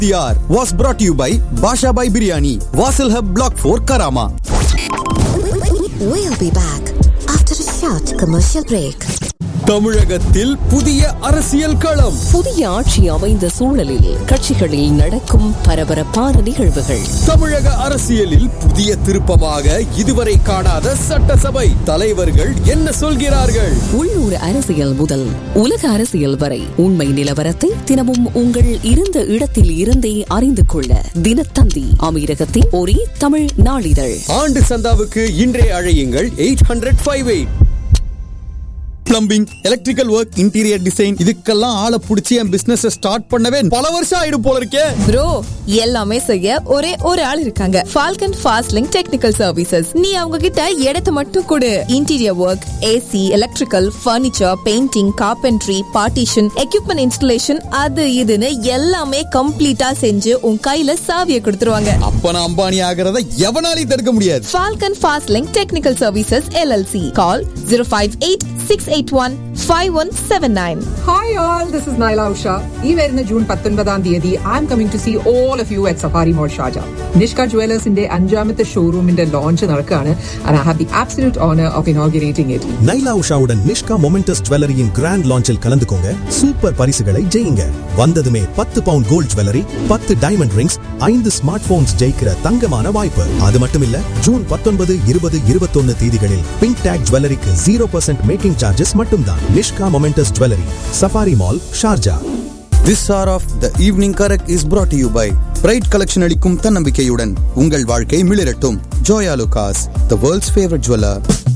the hour was brought to you by Basha Bhai Biryani, Vasil Hub Block 4 Karama. We'll be back after a short commercial break. தமிழகத்தில் புதிய அரசியல் களம் புதிய ஆட்சி அமைந்த சூழலில் கட்சிகளில் நடக்கும் பரபரப்பான நிகழ்வுகள் தமிழக அரசியலில் புதிய திருப்பமாக இதுவரை காணாத சட்டசபை தலைவர்கள் என்ன சொல்கிறார்கள் உள்ளூர் அரசியல் முதல் உலக அரசியல் வரை உண்மை நிலவரத்தை தினமும் உங்கள் இருந்த இடத்தில் இருந்தே அறிந்து கொள்ள தினத்தந்தி அமீரகத்தின் ஒரே தமிழ் நாளிதழ் ஆண்டு சந்தாவுக்கு இன்றே அழையுங்கள் eight hundred five eight plumbing electrical work interior design இதுக்கெல்லாம் ஆளை பிடிச்சி என் பிசினஸ் ஸ்டார்ட் பண்ணவே பல வருஷம் ஆயிடும் போல இருக்கே ப்ரோ எல்லாமே செய்ய ஒரே ஒரு ஆள் இருக்காங்க Falcon fast link technical services நீ அவங்க கிட்ட இடத்தை மட்டும் கொடு interior work AC electrical furniture painting carpentry partition equipment installation அது இதுன்னு எல்லாமே கம்ப்ளீட்டா செஞ்சு உன் கையில சாவியை கொடுத்துருவாங்க அப்ப நான் அம்பானி ஆகிறத எவனாலையும் தடுக்க முடியாது Falcon fast link technical services LLC call zero five eight six eight one five one seven nine hi all this is Naila Usha ഈ വരുന്ന ജൂൺ പത്തൊൻപതാം തീയതി I am coming to see all of you at Safari mall ഷാജ നിഷ്ക ജുവലേഴ്സിന്റെ അഞ്ചാമത്തെ ഷോറൂമിന്റെ launch നടക്കുകയാണ് and I have the absolute honour of inaugurating it Naila உஷாவுடன் நிஷ்கா மொமெண்டஸ் ஜுவல்லரியின் கிராண்ட் லான்ச்சில் கலந்துக்கோங்க சூப்பர் பரிசுகளை ஜெயிங்க வந்ததுமே பத்து பவுண்ட் கோல்ட் ஜுவல்லரி பத்து டைமண்ட் ரிங்ஸ் ஐந்து ஸ்மார்ட் போன்ஸ் ஜெயிக்கிற தங்கமான வாய்ப்பு அது மட்டும் இல்ல ஜூன் பத்தொன்பது இருபது இருபத்தொன்னு தேதிகளில் பிங்க் டேக் ஜுவல்லரிக்கு ஜீரோ பர்சன்ட் மேக்கிங் சார்ஜஸ் மட்டும்தான் Nishka momentous jewellery Safari mall Sharjah This hour of the evening correct is brought to you by bride collection அளிக்கும் தன்னம்பிக்கையுடன் உங்கள் வாழ்க்கை மிளிரட்டும் Joyalukkas the world's favourite jeweller